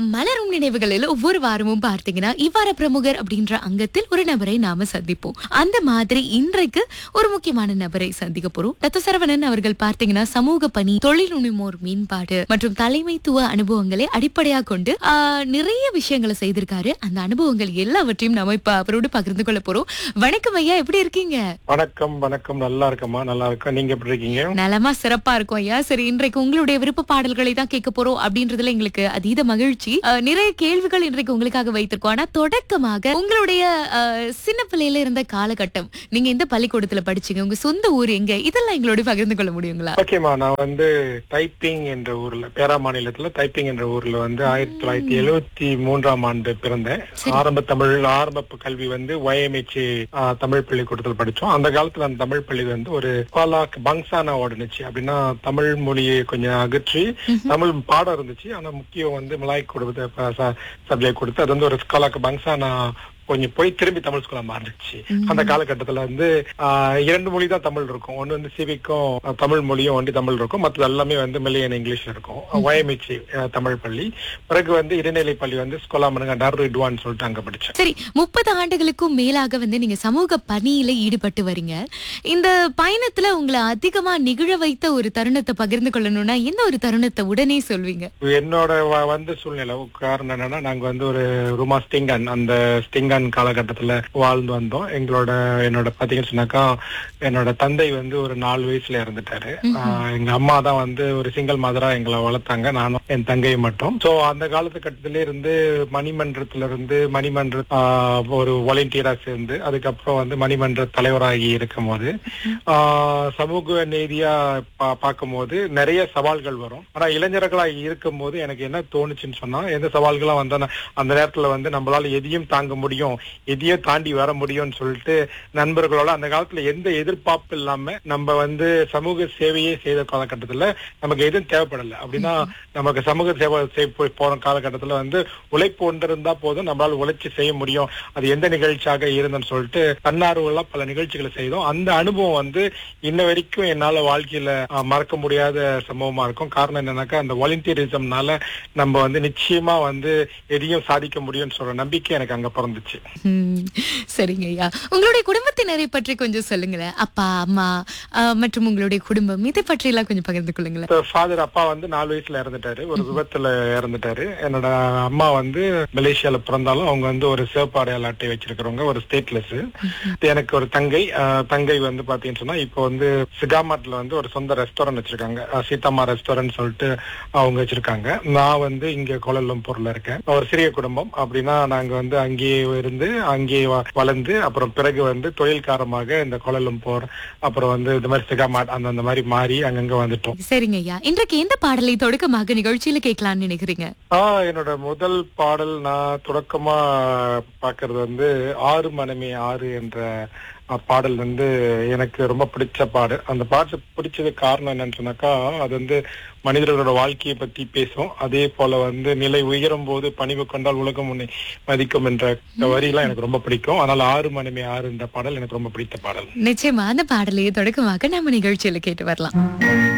மலரும் நினைவுகளில் ஒவ்வொரு வாரமும் பார்த்தீங்கன்னா இவ்வார பிரமுகர் அப்படின்ற அங்கத்தில் ஒரு நபரை நாம சந்திப்போம் அந்த மாதிரி இன்றைக்கு ஒரு முக்கியமான நபரை சந்திக்க போறோம் ரத்த சரவணன் அவர்கள் பார்த்தீங்கன்னா சமூக பணி தொழில் நுணுமோர் மேம்பாடு மற்றும் தலைமைத்துவ அனுபவங்களை அடிப்படையா கொண்டு ஆஹ், நிறைய விஷயங்களை செய்திருக்காரு அந்த அனுபவங்கள் எல்லாவற்றையும் நாம இப்ப அவரோடு பகிர்ந்து கொள்ள போறோம் வணக்கம் ஐயா எப்படி இருக்கீங்க வணக்கம் வணக்கம் நல்லா இருக்கம்மா நல்லா இருக்கேன் நீங்க எப்படி இருக்கீங்க நலமா சிறப்பா இருக்கும் ஐயா சரி இன்றைக்கு உங்களுடைய விருப்ப பாடல்களை தான் கேட்க போறோம் அப்படின்றதுல எங்களுக்கு அதீத மகிழ்ச்சி அஹ், நிறைய கேள்விகள் இன்றைக்கு உங்களுக்காக வைத்திருக்கோம் ஆனா தொடக்கமாக உங்களுடைய அஹ், சின்ன பிள்ளையில இருந்த காலகட்டம் நீங்க எந்த பள்ளிக்கூடத்துல படிச்சீங்க உங்க சொந்த ஊர் எங்க இதெல்லாம் எங்களோட பகிர்ந்து கொள்ள முடியுங்களா ஓகேம்மா நான் வந்து தைப்பிங் என்ற ஊர்ல பேரா மாநிலத்துல தைப்பிங் என்ற ஊர்ல வந்து ஆயிரத்தி தொள்ளாயிரத்தி எழுவத்தி மூன்றாம் ஆண்டு பிறந்தேன் ஆரம்ப தமிழ் ஆரம்ப கல்வி வந்து ஒயமிச்சி தமிழ் பள்ளிக்கூடத்தில் படிச்சோம் அந்த காலத்துல அந்த தமிழ் பள்ளி வந்து ஒரு பாலாக் பங்சானா ஓடுனுச்சு அப்படின்னா தமிழ் மொழியை கொஞ்சம் அகற்றி தமிழ் பாடம் இருந்துச்சு ஆனா முக்கியம் வந்து மலாய் கொடுத்து சப்ஜெக்ட் கொடுத்து அது வந்து ஒரு ஸ்காலாக்கு பங்சானா கொஞ்சம் போய் திரும்பி தமிழ் ஸ்கூலா மாறிடுச்சு அந்த காலகட்டத்துல வந்து ஆஹ், இரண்டு மொழி தான் தமிழ் இருக்கும் ஒண்ணு வந்து சிவிக்கும் அஹ், தமிழ் மொழியும் ஒண்டி தமிழ் இருக்கும் மற்றது எல்லாமே வந்து மில்லியன் இங்கிலீஷ் இருக்கும் ஒயமிச்சி தமிழ் பள்ளி பிறகு வந்து இடைநிலை பள்ளி வந்து ஸ்கோலா மனுங்க டர்ரிடுவான்னு சொல்லிட்டு அங்க படிச்சேன் சரி முப்பது ஆண்டுகளுக்கும் மேலாக வந்து நீங்க சமூக பணியில ஈடுபட்டு வரீங்க இந்த பயணத்துல உங்களை அதிகமா நிகழ வைத்த ஒரு தருணத்தை பகிர்ந்து கொள்ளணும்னா என்ன ஒரு தருணத்தை உடனே சொல்வீங்க என்னோட வ- வந்து சூழ்நிலை காரணம் என்னன்னா நாங்க வந்து ஒரு ரூமா ஸ்டிங்கன் அந்த ஸ்டிங்கன் காலகட்டத்துல வாழ்ந்து வந்தோம் எங்களோட என்னோட பாத்தீங்கன்னு சொன்னாக்கா என்னோட தந்தை வந்து ஒரு நாலு வயசுல இறந்துட்டாரு ஆஹ் எங்க அம்மா தான் வந்து ஒரு சிங்கிள் மதரா எங்களை வளர்த்தாங்க நானும் என் தங்கையும் மட்டும் சோ அந்த காலத்துக்கட்டத்தில இருந்து மணிமன்றத்துல இருந்து மணிமன்ற ஆஹ் ஒரு வாலண்டியரா சேர்ந்து அதுக்கப்புறம் வந்து மணிமன்ற தலைவராகி இருக்கும் போது ஆஹ் சமூக நீதியா பா- பார்க்கும்போது நிறைய சவால்கள் வரும் ஆனா இளைஞர்களா இருக்கும் போது எனக்கு என்ன தோணுச்சுன்னு சொன்னா எந்த சவால்களா வந்தா அந்த நேரத்துல வந்து நம்மளால எதையும் தாங்க முடியும் எதையும் தாண்டி வர முடியும்னு சொல்லிட்டு நண்பர்களோட அந்த காலத்துல எந்த எதிர்பார்ப்பு இல்லாம நம்ம வந்து சமூக சேவையே செய்த காலகட்டத்துல நமக்கு எதுவும் தேவைப்படல அப்படின்னா நமக்கு சமூக சேவை செய் போய் போற காலகட்டத்துல வந்து உழைப்பு ஒன்று இருந்தா போதும் நம்மளால உழைச்சு செய்ய முடியும் அது எந்த நிகழ்ச்சியாக இருந்தன்னு சொல்லிட்டு தன்னார்வலா பல நிகழ்ச்சிகளை செய்தோம் அந்த அனுபவம் வந்து இன்ன வரைக்கும் என்னால வாழ்க்கையில அஹ், மறக்க முடியாத சம்பவமா இருக்கும் காரணம் என்னன்னாக்கா அந்த வாலண்டியரிசம்னால நம்ம வந்து நிச்சயமா வந்து எதையும் சாதிக்க முடியும்னு சொல்ற நம்பிக்கை எனக்கு அங்க பிறந்துச்சு ம், சரிங்க ஐயா உங்களுடைய குடும்பத்தினரை பற்றி கொஞ்சம் சொல்லுங்களேன் அப்பா அம்மா அஹ், மற்றும் உங்களுடைய குடும்பம் இதை பற்றி எல்லாம் கொஞ்சம் பகிர்ந்து கொள்ளுங்களேன் ஃபாதர் அப்பா வந்து நாலு வயசுல இறந்துட்டாரு ஒரு விபத்துல இறந்துட்டாரு என்னோட அம்மா வந்து மலேசியால பிறந்தாலும் அவங்க வந்து ஒரு சிவப்பு அடையாள அட்டை வச்சிருக்கிறவங்க ஒரு ஸ்டேட்லெஸ் எனக்கு ஒரு தங்கை அஹ், தங்கை வந்து பாத்தீங்கன்னு சொன்னா இப்போ வந்து சிகாமாட்ல வந்து ஒரு சொந்த ரெஸ்டாரண்ட் வச்சிருக்காங்க அஹ், சீதாமா ரெஸ்டாரண்ட் சொல்லிட்டு அவங்க வச்சிருக்காங்க நான் வந்து இங்க கோலலம்பூர்ல இருக்கேன் ஒரு சிறிய குடும்பம் அப்படின்னா நாங்க வந்து அங்கேயே இருந்து அங்கேயே வ- வளர்ந்து அப்புறம் பிறகு வந்து தொழில்காரமாக இந்த கோலலம்பூர் அப்புறம் வந்து இந்த மாதிரி சிகாமாட் அந்த அந்த மாதிரி மாறி அங்கங்க வந்துட்டோம் சரிங்க ஐயா இன்றைக்கு எந்த பாடலை தொடக்கமாக நிகழ்ச்சியில கேட்கலாம்னு நினைக்கிறீங்க ஆஹ் என்னோட முதல் பாடல் நான் தொடக்கமா பாக்குறது வந்து ஆறு மனமே ஆறு என்ற அஹ், பாடல் வந்து எனக்கு ரொம்ப பிடிச்ச பாடு அந்த பாட்டு பிடிச்சது காரணம் என்னன்னு சொன்னாக்கா அது வந்து மனிதர்களோட வாழ்க்கையை பத்தி பேசும் அதே போல வந்து நிலை உயரும் போது பணிவு கொண்டால் உலகம் உன்னை மதிக்கும் என்ற வரியெல்லாம் எனக்கு ரொம்ப பிடிக்கும் அதனால ஆறு மனமே ஆறு என்ற பாடல் எனக்கு ரொம்ப பிடித்த பாடல் நிச்சயமா அந்த பாடலையே தொடக்கமாக நம்ம நிகழ்ச்சியில கேட்டு வரலாம்